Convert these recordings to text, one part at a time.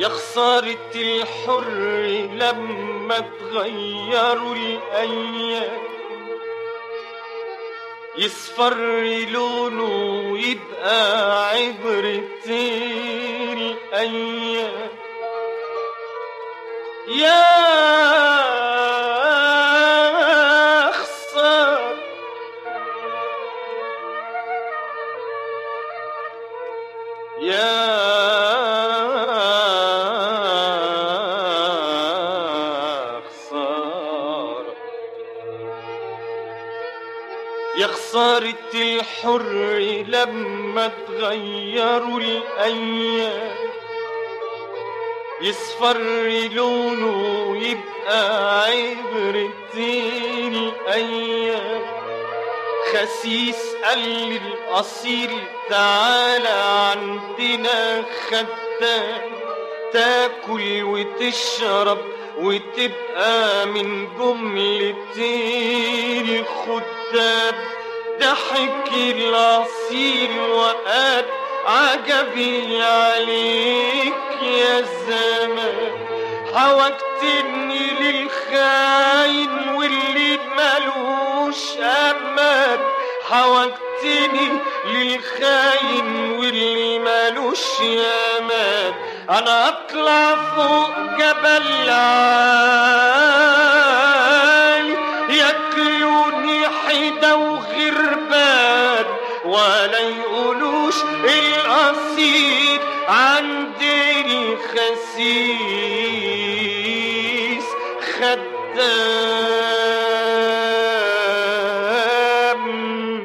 يا خسارة الحر لما تغيروا الأيام يصفر لونه ويبقى عبرة الأيام يا خسارة يا خسارة يا خسارة الحر لما تغيروا الأيام يصفر لونه ويبقى عبرة الأيام خسيس قال للأصيل تعالى عندنا خدام تاكل وتشرب وتبقى من جملة الخدام ضحك الأصيل وقال عجبي عليك يا زمان حوجتني للخاين واللي ملوش امان حوجتني للخاين واللي ملوش امان انا اطلع فوق جبل عالي ياكلوني حدا وغربان ولا يقولوش الاصيل عندي الخسيس خدام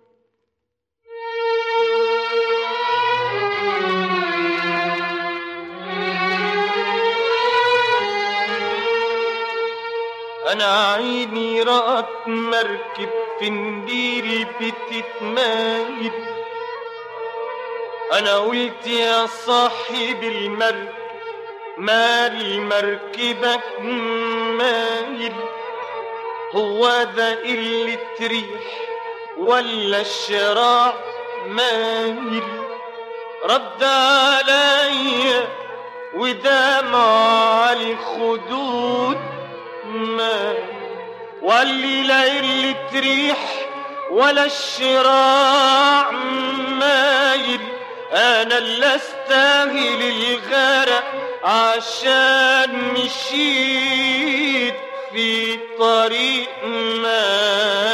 انا عيني رأت مركب في النيل بتتمايل انا قلت يا صاحب المركب مال مركبك مايل هو ده اللي تريح ولا الشراع مايل رد عليا ودمع على الخدود ما واللي لا اللي تريح ولا الشراع مايل انا اللي استاهل الغرق عشان مشيت في طريق ما